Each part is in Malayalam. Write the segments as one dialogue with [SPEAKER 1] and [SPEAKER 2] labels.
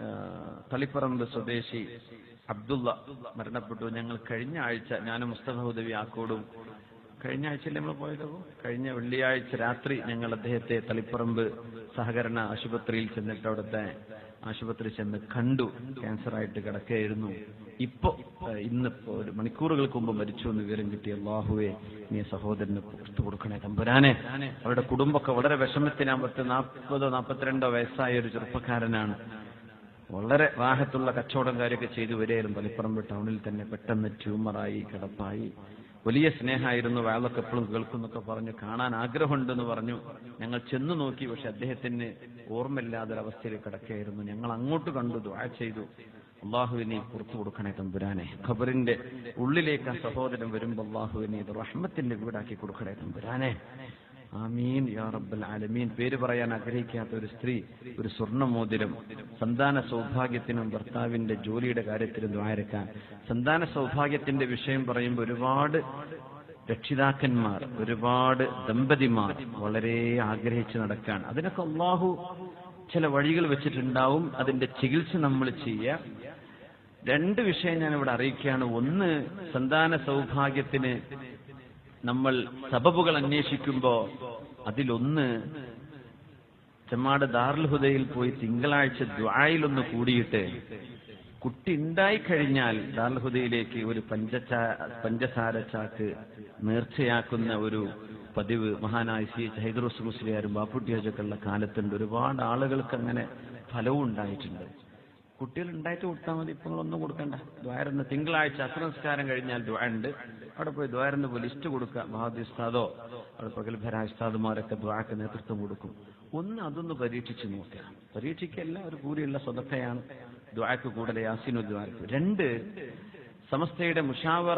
[SPEAKER 1] ആ, തളിപ്പറമ്പ് സ്വദേശി അബ്ദുള്ള മരണപ്പെട്ടു ഞങ്ങൾ കഴിഞ്ഞ ആഴ്ച ഞാനും മുസ്തഫ ഉദവി ആക്കോടും കഴിഞ്ഞ ആഴ്ചയിൽ നമ്മൾ പോയതോ കഴിഞ്ഞ വെള്ളിയാഴ്ച രാത്രി ഞങ്ങൾ അദ്ദേഹത്തെ തളിപ്പറമ്പ് സഹകരണ ആശുപത്രിയിൽ ചെന്നിട്ട് അവിടുത്തെ ആശുപത്രി ചെന്ന് കണ്ടു ക്യാൻസർ ആയിട്ട് കിടക്കുകയായിരുന്നു ഇപ്പോ ഏഹ്, ഇന്നിപ്പോ ഒരു മണിക്കൂറുകൾക്ക് മുമ്പ് മരിച്ചു എന്ന് വിവരം കിട്ടിയ അള്ളാഹുവെ നീ സഹോദരന് പുറത്തു കൊടുക്കണേ തമ്പുരാനെ അവരുടെ കുടുംബമൊക്കെ വളരെ വിഷമത്തിനാ പത്ത് നാൽപ്പതോ നാൽപ്പത്തിരണ്ടോ വയസ്സായ ഒരു ചെറുപ്പക്കാരനാണ് വളരെ റാഹത്തുള്ള കച്ചവടം കാര്യമൊക്കെ ചെയ്തു വരികയായിരുന്നു തളിപ്പറമ്പ് ടൗണിൽ തന്നെ പെട്ടെന്ന് ട്യൂമറായി കിടപ്പായി വലിയ സ്നേഹമായിരുന്നു വേളൊക്കെ എപ്പോഴും കേൾക്കുന്നൊക്കെ പറഞ്ഞു കാണാൻ ആഗ്രഹമുണ്ടെന്ന് പറഞ്ഞു ഞങ്ങൾ ചെന്നു നോക്കി പക്ഷെ അദ്ദേഹത്തിന് ഓർമ്മയില്ലാത്തൊരവസ്ഥയിൽ കിടക്കുകയായിരുന്നു ഞങ്ങൾ അങ്ങോട്ട് കണ്ടു ദ്വാ ചെയ്തു അള്ളാഹുവിനെ പുറത്തു കൊടുക്കണേ തമ്പുരാനെ ഖബറിന്റെ ഉള്ളിലേക്ക് ആ സഹോദരൻ വരുമ്പോൾ അള്ളാഹുവിനെ ഇത് റഹ്മത്തിന്റെ വീടാക്കി കൊടുക്കണേ തമ്പുരാനെ ആമീൻ യാ റബ്ബൽ ആലമീൻ പേര് പറയാൻ ആഗ്രഹിക്കാത്ത ഒരു സ്ത്രീ ഒരു സ്വർണ്ണമോതിരം സന്താന സൗഭാഗ്യത്തിനും ഭർത്താവിന്റെ ജോലിയുടെ കാര്യത്തിലും ദ്വാരക്കാൻ സന്താന സൗഭാഗ്യത്തിന്റെ വിഷയം പറയുമ്പോൾ ഒരുപാട് രക്ഷിതാക്കന്മാർ ഒരുപാട് ദമ്പതിമാർ വളരെ ആഗ്രഹിച്ച് നടക്കാൻ അതിനൊക്കെ അള്ളാഹു ചില വഴികൾ വെച്ചിട്ടുണ്ടാവും അതിന്റെ ചികിത്സ നമ്മൾ ചെയ്യുക രണ്ട് വിഷയം ഞാൻ ഇവിടെ അറിയിക്കുകയാണ് ഒന്ന് സന്താന സൗഭാഗ്യത്തിന് നമ്മൾ സബബുകൾ അന്വേഷിക്കുമ്പോ അതിലൊന്ന് ചെമ്മാട് ദാറുൽ ഹുദയിൽ പോയി തിങ്കളാഴ്ച ദ്വായിലൊന്ന് കൂടിയിട്ട് കുട്ടി ഉണ്ടായി കഴിഞ്ഞാൽ ദാറുൽ ഹുദയിലേക്ക് ഒരു പഞ്ചചാ പഞ്ചസാര ചാക്ക് നേർച്ചയാക്കുന്ന ഒരു പതിവ് മഹാനായ സി ഹൈദറുസ് മുസ്ലിയാരും ബാപ്പുട്ടി ഹജൊക്കെയുള്ള കാലത്തുണ്ട് ഒരുപാട് ആളുകൾക്ക് അങ്ങനെ ഫലവും ഉണ്ടായിട്ടുണ്ട് കുട്ടികൾ ഉണ്ടായിട്ട് കൊടുത്താൽ മതി ഇപ്പൊ ഒന്നും കൊടുക്കണ്ട ദ്വാരന്ന് തിങ്കളാഴ്ച അസ്രംസ്കാരം കഴിഞ്ഞാൽ ദ്വാ ഉണ്ട് അവിടെ പോയി ദ്വാരന്ന് പോയി ലിസ്റ്റ് കൊടുക്കുക മഹാദി ഉസ്താദോ അവിടെ പ്രഗത്ഭരായ ഉസ്താദുമാരൊക്കെ ദ്വാക്ക് നേതൃത്വം കൊടുക്കും ഒന്ന് അതൊന്ന് പരീക്ഷിച്ച് നോക്കുക പരീക്ഷിക്കല്ല ഒരു കൂടിയുള്ള സ്വതക്കയാണ് ദ്വാക്ക് കൂടുതൽ യാസിനു ദ്വാരക്ക് രണ്ട് സമസ്തയുടെ മുഷാവറ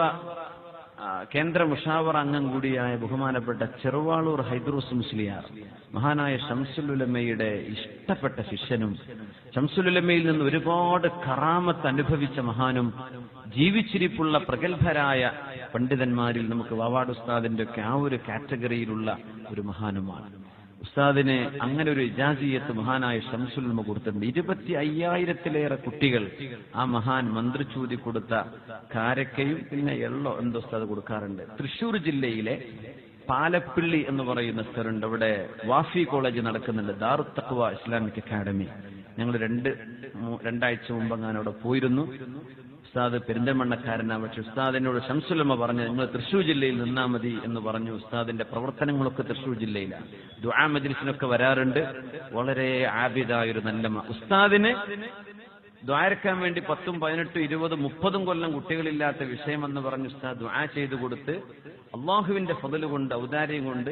[SPEAKER 1] ആ, കേന്ദ്ര മുഷാവറ അംഗം കൂടിയായ ബഹുമാനപ്പെട്ട ചെറുവാളൂർ ഹൈദ്രൂസ് മുസ്ലിയാർ മഹാനായ ഷംസുലുലമയുടെ ഇഷ്ടപ്പെട്ട ശിഷ്യനും ഷംസുലുലമയിൽ നിന്ന് ഒരുപാട് കറാമത്ത് അനുഭവിച്ച മഹാനും ജീവിച്ചിരിപ്പുള്ള പ്രഗത്ഭരായ പണ്ഡിതന്മാരിൽ നമുക്ക് വാവാട് ഉസ്താദിന്റെ ഒക്കെ ആ ഒരു കാറ്റഗറിയിലുള്ള ഒരു മഹാനുമാണ് ഉസ്താദിന് അങ്ങനെ ഒരു ഇജാസിയത്ത് മഹാനായ ഷംസുൽമ കൊടുത്തിട്ടുണ്ട് ഇരുപത്തി അയ്യായിരത്തിലേറെ കുട്ടികൾ ആ മഹാൻ മന്ത്രിച്ചൂതി കൊടുത്ത കാരക്കയും പിന്നെ എള്ളോ എന്തോ ഉസ്താദ് കൊടുക്കാറുണ്ട് തൃശൂർ ജില്ലയിലെ പാലപ്പിള്ളി എന്ന് പറയുന്ന സ്ഥലമുണ്ട് അവിടെ വാഫി കോളേജ് നടക്കുന്നുണ്ട് ദാറുത്തക്വ ഇസ്ലാമിക് അക്കാദമി ഞങ്ങൾ രണ്ട് മൂ- രണ്ടാഴ്ച മുമ്പ് അങ്ങനെ അവിടെ പോയിരുന്നു ഉസ്താദ് പെരിന്തൽമണ്ണക്കാരനാണ് പക്ഷെ ഉസ്താദിനോട് ഷംസുലമ്മ പറഞ്ഞു നിങ്ങൾ തൃശൂർ ജില്ലയിൽ നിന്നാ മതി എന്ന് പറഞ്ഞു ഉസ്താദിന്റെ പ്രവർത്തനങ്ങളൊക്കെ തൃശൂർ ജില്ലയിലാണ് ദുആ മജ്ലിസിനൊക്കെ വരാറുണ്ട് വളരെ ആബിദായ ഒരു നല്ല മ- ഉസ്താദിന് ദ്വാരക്കാൻ വേണ്ടി പത്തും പതിനെട്ടും ഇരുപതും മുപ്പതും കൊല്ലം കുട്ടികളില്ലാത്ത വിഷയമെന്ന് പറഞ്ഞ് ഉസ്താദ് ദുആ ചെയ്തു കൊടുത്ത് അള്ളാഹുവിന്റെ ഫതല് കൊണ്ട് ഔദാര്യം കൊണ്ട്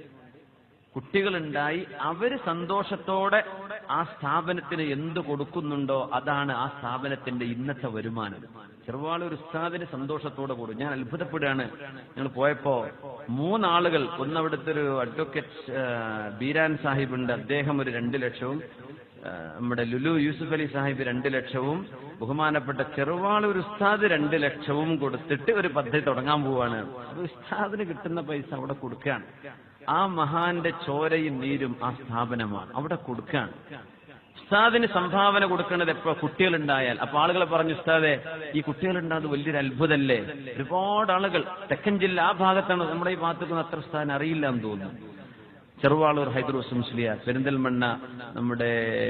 [SPEAKER 1] കുട്ടികളുണ്ടായി അവര് സന്തോഷത്തോടെ ആ സ്ഥാപനത്തിന് എന്ത് കൊടുക്കുന്നുണ്ടോ അതാണ് ആ സ്ഥാപനത്തിന്റെ ഇന്നത്തെ വരുമാനം ചെറുവാളൂർ ഉസ്താദിന് സന്തോഷത്തോടെ കൂടും ഞാൻ അത്ഭുതപ്പെടുകയാണ് ഞങ്ങൾ പോയപ്പോ മൂന്നാളുകൾ ഒന്ന് അവിടുത്തെ ഒരു അഡ്വക്കേറ്റ് ആ, ബീരാൻ സാഹിബ് ഉണ്ട് അദ്ദേഹം ഒരു രണ്ട് ലക്ഷവും ആ, നമ്മുടെ ലുലു യൂസുഫ് അലി സാഹിബ് രണ്ട് ലക്ഷവും ബഹുമാനപ്പെട്ട ചെറുവാളൂർ ഉസ്താദ് രണ്ട് ലക്ഷവും കൊടുത്തിട്ട് ഒരു പദ്ധതി തുടങ്ങാൻ പോവാണ് അത് ഉസ്താദിന് കിട്ടുന്ന പൈസ അവിടെ കൊടുക്കുകയാണ് ആ മഹാന്റെ ചോരയും നീരും ആ സ്ഥാപനമാണ് അവിടെ കൊടുക്കുകയാണ് ഉസ്താദിന് സംഭാവന കൊടുക്കേണ്ടത് എപ്പോ കുട്ടികളുണ്ടായാൽ അപ്പൊ ആളുകൾ പറഞ്ഞു ഉസ്താദെ ഈ കുട്ടികളുണ്ടാകുന്നത് വലിയൊരു അത്ഭുതമല്ലേ ഒരുപാട് ആളുകൾ തെക്കൻ ജില്ല ആ ഭാഗത്താണ് നമ്മുടെ ഈ ഭാഗത്തേക്ക് അത്ര ഉസ്താദിന് അറിയില്ല എന്ന് തോന്നുന്നു ചെറുവാളൂർ ഹൈദ്രോസ് മുസ്ലിയാർ പെരിന്തൽമണ്ണ നമ്മുടെ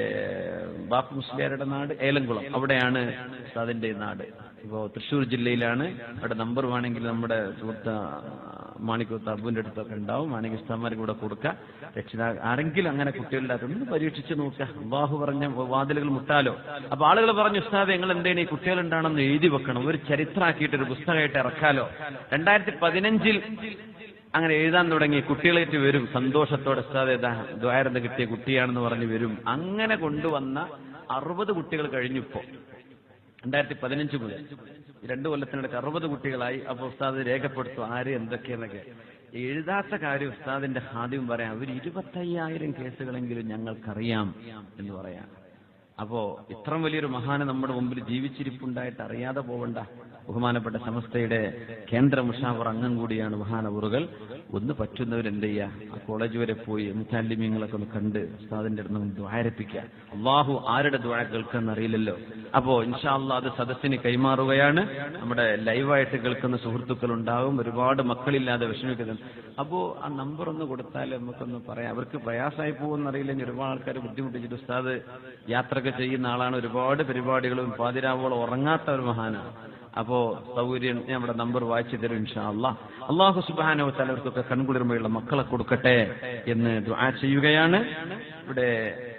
[SPEAKER 1] ബാപ്പു മുസ്ലിയാരുടെ നാട് ഏലംകുളം അവിടെയാണ് ഉസ്താദിന്റെ നാട് ഇപ്പോ തൃശ്ശൂർ ജില്ലയിലാണ് അവിടെ നമ്പർ വേണമെങ്കിൽ നമ്മുടെ സുഹൃത്ത് മാണിക്കൂത്ത് അബുവിന്റെ അടുത്തൊക്കെ ഉണ്ടാവും വേണമെങ്കിൽ ഉസ്താമാർക്ക് കൂടെ കൊടുക്കുക രക്ഷിതാ ആരെങ്കിലും അങ്ങനെ കുട്ടികളില്ലാത്ത ഒന്ന് പരീക്ഷിച്ച് നോക്കുക അള്ളാഹു പറഞ്ഞ വാതിലുകൾ മുട്ടാലോ അപ്പൊ ആളുകൾ പറഞ്ഞു ഉസ്താദ് നിങ്ങൾ എന്താണ് ഈ കുട്ടികളുണ്ടാണെന്ന് എഴുതി വെക്കണം ഒരു ചരിത്രമാക്കിയിട്ട് ഒരു പുസ്തകമായിട്ട് ഇറക്കാലോ രണ്ടായിരത്തി പതിനഞ്ചിൽ അങ്ങനെ എഴുതാൻ തുടങ്ങി കുട്ടികളേറ്റ് വരും സന്തോഷത്തോടെ ഉസ്താദ് ദ്വാരന്ന് കിട്ടിയ കുട്ടിയാണെന്ന് പറഞ്ഞ് വരും അങ്ങനെ കൊണ്ടുവന്ന അറുപത് കുട്ടികൾ കഴിഞ്ഞിപ്പോ രണ്ടായിരത്തി പതിനഞ്ച് മുതൽ ഈ രണ്ടു കൊല്ലത്തിനിടയ്ക്ക് അറുപത് കുട്ടികളായി അപ്പൊ ഉസ്താദ് രേഖപ്പെടുത്തും ആര് എന്തൊക്കെയെന്നൊക്കെ എഴുതാത്ത കാര്യം ഉസ്താദിന്റെ ഹാദ്യം പറയാം അവർ ഇരുപത്തയ്യായിരം കേസുകളെങ്കിലും ഞങ്ങൾക്കറിയാം എന്ന് പറയാം അപ്പോ ഇത്രയും വലിയൊരു മഹാന് നമ്മുടെ മുമ്പിൽ ജീവിച്ചിരിപ്പുണ്ടായിട്ട് അറിയാതെ പോവണ്ട ബഹുമാനപ്പെട്ട സമസ്തയുടെ കേന്ദ്ര മുഷാവർ അംഗം കൂടിയാണ് മഹാനവറുകൾ ഒന്ന് പറ്റുന്നവർ എന്ത് ചെയ്യുക ആ കോളേജ് വരെ പോയി മുത്താലിമ്യങ്ങളൊക്കെ ഒന്ന് കണ്ട് ഉസ്താദിന്റെ അടുത്ത് നിന്ന് ദ്വാരപ്പിക്കുക അള്ളാഹു ആരുടെ ദ്വാര കേൾക്കുന്ന അറിയില്ലല്ലോ അപ്പോ ഇൻഷാല്ല അത് സദസ്സിന് കൈമാറുകയാണ് നമ്മുടെ ലൈവായിട്ട് കേൾക്കുന്ന സുഹൃത്തുക്കൾ ഉണ്ടാവും ഒരുപാട് മക്കളില്ലാതെ വിഷമിക്കുന്നത് അപ്പോ ആ നമ്പർ ഒന്ന് കൊടുത്താൽ നമുക്കൊന്ന് പറയാം അവർക്ക് പ്രയാസമായി പോകുമെന്നറിയില്ലെങ്കിൽ ഒരുപാട് ആൾക്കാർ ബുദ്ധിമുട്ടിച്ചിട്ട് ഉസ്താദ് യാത്രയൊക്കെ ചെയ്യുന്ന ആളാണ് ഒരുപാട് പരിപാടികളും പാതിരാവോളം ഉറങ്ങാത്ത ഒരു മഹാനാണ് അപ്പോ സൗകര്യം ഞാൻ ഇവിടെ നമ്പർ വായിച്ചു തരും ഇൻഷാ അല്ലാ അള്ളാഹു സുബാനോ തലവർക്കൊക്കെ കൺകുളിർമയുള്ള മക്കളെ കൊടുക്കട്ടെ എന്ന് ദുആ ചെയ്യുകയാണ് ഇവിടെ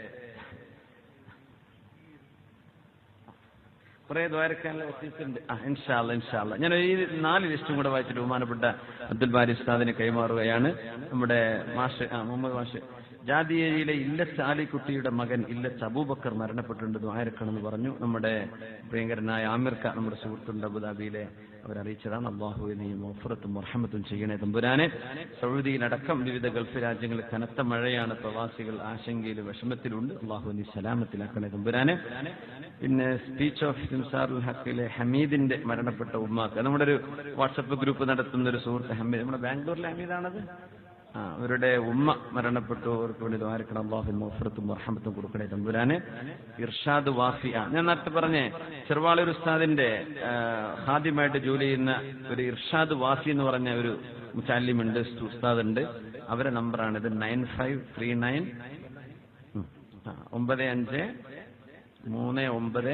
[SPEAKER 1] കുറെ ദ്വാരക്കാനുള്ള വ്യത്യസ്തമുണ്ട് ആ ഇൻഷാല്ല ഇൻഷാല്ല ഞാൻ ഈ നാല് ലിസ്റ്റും കൂടെ വായിച്ചിട്ട് ബഹുമാനപ്പെട്ട അബ്ദുൽ ബാരി ഉസ്താദിനെ കൈമാറുകയാണ് നമ്മുടെ മാഷ് ആ മുഹമ്മദ് മാഷ് ജാതിയേരിയിലെ ഇല്ലത്ത് ആലിക്കുട്ടിയുടെ മകൻ ഇല്ലത്ത് അബൂബക്കർ മരണപ്പെട്ടിട്ടുണ്ട് ദ്വാരക്കണമെന്ന് പറഞ്ഞു നമ്മുടെ പ്രിയങ്കരനായ ആമിർക്ക നമ്മുടെ സുഹൃത്തുണ്ട് അബുദാബിയിലെ അവരറിയിച്ചതാണ് അള്ളാഹു നീ മോഫറത്തും മർഹമത്തും ചെയ്യണേ തമ്പുരാനെ സൗദിയിലടക്കം വിവിധ ഗൾഫ് രാജ്യങ്ങളിൽ കനത്ത മഴയാണ് പ്രവാസികൾ ആശങ്കയിൽ വിഷമത്തിലുണ്ട് അള്ളാഹു നീ സലാമത്തിലാക്കണേ തമ്പുരാനെ പിന്നെ സ്പീച്ച് ഓഫ് സിംസാറുൽ ഹക്കിലെ ഹമീദിന്റെ മരണപ്പെട്ട ഉമ്മാക്ക് നമ്മുടെ ഒരു വാട്സപ്പ് ഗ്രൂപ്പ് നടത്തുന്ന ഒരു സുഹൃത്ത് ഹമീദ് നമ്മുടെ ബാംഗ്ലൂരിലെ ഹമീദാണത് ആ അവരുടെ ഉമ്മ മരണപ്പെട്ടു അവർക്ക് വേണ്ടി ദ്വാരക്കണം അള്ളാഹു മോഫറത്തും മർഹമത്തും കൊടുക്കണേ തമ്പുരാന് ഇർഷാദ് വാഫി ആ ഞാൻ നേരത്തെ പറഞ്ഞേ ചെറുവാളൂർ ഉസ്താദിന്റെ ആ, ഹാദ്യമായിട്ട് ജോലി ചെയ്യുന്ന ഒരു ഇർഷാദ് വാഫി എന്ന് പറഞ്ഞ ഒരു മുച്ചാലിമുണ്ട് ഉസ്താദ് ഉണ്ട് അവരെ നമ്പറാണിത് നയൻ ഫൈവ് ത്രീ നയൻ ഒമ്പത് അഞ്ച് മൂന്ന് ഒമ്പത്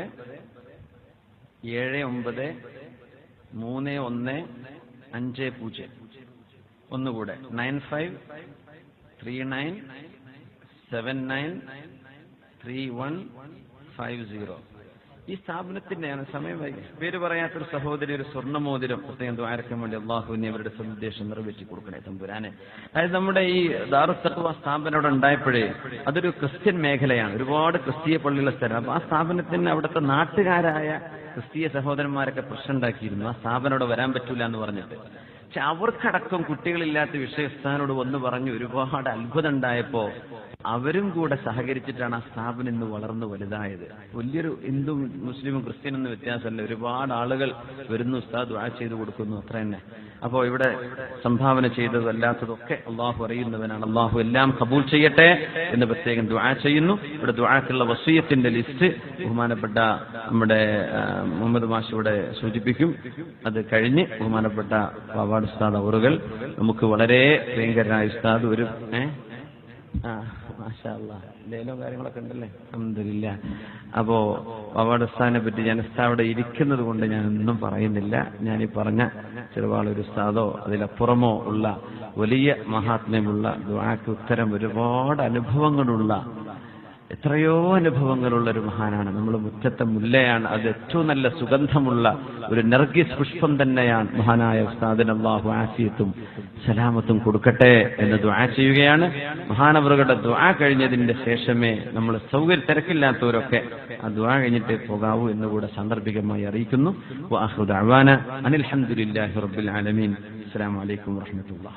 [SPEAKER 1] ഏഴ് ഒമ്പത് മൂന്ന് ഒന്ന് അഞ്ച് പൂജ്യം ഒന്നുകൂടെ nine five three nine seven nine three one five zero ഈ സ്ഥാപനത്തിന്റെയാണ് സമയം വൈകി പേര് പറയാത്തൊരു സഹോദരി ഒരു സ്വർണ്ണമോതിരം പ്രത്യേകം ദ്വാരക്കാൻ വേണ്ടി അള്ളാഹുവിനെ അവരുടെ സന്ദേശം നിറവേറ്റി കൊടുക്കണേ തമ്പുരാനെ അതായത് നമ്മുടെ ഈ ദാറുത്തത്വ സ്ഥാപനം അവിടെ ഉണ്ടായപ്പോഴേ അതൊരു ക്രിസ്ത്യൻ മേഖലയാണ് ഒരുപാട് ക്രിസ്തീയ പള്ളിയുള്ള സ്ഥലം അപ്പൊ ആ സ്ഥാപനത്തിന് അവിടുത്തെ നാട്ടുകാരായ ക്രിസ്തീയ സഹോദരന്മാരൊക്കെ പ്രശ്നം ഉണ്ടാക്കിയിരുന്നു ആ സ്ഥാപനം അവിടെ വരാൻ പറ്റൂല എന്ന് പറഞ്ഞിട്ട് പക്ഷെ അവർക്കടക്കം കുട്ടികളില്ലാത്ത വിഷയസ്ഥാനോട് വന്ന് പറഞ്ഞു ഒരുപാട് അത്ഭുതം ഉണ്ടായപ്പോ അവരും കൂടെ സഹകരിച്ചിട്ടാണ് ആ സ്ഥാപനം ഇന്ന് വളർന്നു വലുതായത് വലിയൊരു ഹിന്ദു മുസ്ലിമും ക്രിസ്ത്യനൊന്നും വ്യത്യാസമല്ല ഒരുപാട് ആളുകൾ വരുന്നു ഉസ്താദ് ദുആ ചെയ്തു കൊടുക്കുന്നു അത്ര തന്നെ അപ്പോ ഇവിടെ സംഭാവന ചെയ്തതും അല്ലാത്തതൊക്കെ അള്ളാഹു അറിയുന്നവനാണ് അള്ളാഹു എല്ലാം കബൂൽ ചെയ്യട്ടെ എന്ന് പ്രത്യേകം ദുആ ചെയ്യുന്നു ഇവിടെ ദുആക്കുള്ള വസീയത്തിന്റെ ലിസ്റ്റ് ബഹുമാനപ്പെട്ട നമ്മുടെ ആ, മുഹമ്മദ് മാഷ് ഇവിടെ സൂചിപ്പിക്കും അത് കഴിഞ്ഞ് ബഹുമാനപ്പെട്ട പാവാട് ഉസ്താദ് അവറുകൾ നമുക്ക് വളരെ പ്രിയങ്കരനായ ഉസ്താദ് ഒരു ഏ ആ മാഷാ അല്ലാ ലേലവും കാര്യങ്ങളൊക്കെ ഉണ്ടല്ലേ അഹമ്മദില്ല അപ്പോ പാവാട് ഉസ്താദിനെ പറ്റി ഞാൻ ഉസ്താദ് അവിടെ ഇരിക്കുന്നത് കൊണ്ട് ഞാൻ ഒന്നും പറയുന്നില്ല ഞാൻ ഈ പറഞ്ഞ ചെറുവാളൊരു ഉസ്താദോ അതിലപ്പുറമോ ഉള്ള വലിയ മഹാത്മ്യമുള്ള ദുആക്ക് ഉത്തരം ഒരുപാട് അനുഭവങ്ങളുള്ള എത്രയോ അനുഭവങ്ങളുള്ള ഒരു മഹാനാണ് നമ്മൾ മുറ്റത്തെ മുല്ലയാണ് അത് ഏറ്റവും നല്ല സുഗന്ധമുള്ള ഒരു നർഗിസ് പുഷ്പം തന്നെയാണ് മഹാനായ ഉസ്താദിന് അള്ളാഹു ആഫിയത്തും സലാമത്തും കൊടുക്കട്ടെ എന്ന് ദുആ ചെയ്യുകയാണ് മഹാനവറുകളുടെ ദുആ കഴിഞ്ഞതിന്റെ ശേഷമേ നമ്മൾ സൗകര്യ തിരക്കില്ലാത്തവരൊക്കെ ആ ദുആ കഴിഞ്ഞിട്ട് പോകാവൂ എന്നുകൂടെ സാന്ദർഭികമായി അറിയിക്കുന്നു വാഹു ദഅവാന അനിൽ ഹംദുലില്ലാഹി റബ്ബിൽ ആലമീൻ അസ്സലാമു അലൈക്കും വറഹ്മത്തുള്ളാഹി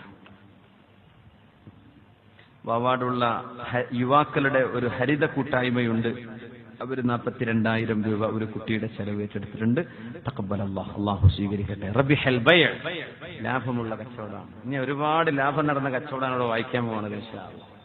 [SPEAKER 1] വാവാടുള്ള ഹ- യുവാക്കളുടെ ഒരു ഹരിത കൂട്ടായ്മയുണ്ട് അവർ നാൽപ്പത്തിരണ്ടായിരം രൂപ ഒരു കുട്ടിയുടെ ചെലവ് ഏറ്റെടുത്തിട്ടുണ്ട് തക്കബൽ അള്ളാഹ് അള്ളാഹു സ്വീകരിക്കട്ടെ റബി ഹെൽബയ ലാഭമുള്ള കച്ചവടമാണ് ഇനി ഒരുപാട് ലാഭം നടന്ന കച്ചവടമാണ് ഇവിടെ വായിക്കാൻ പോകുന്നത് ഇൻഷാ അല്ലാ.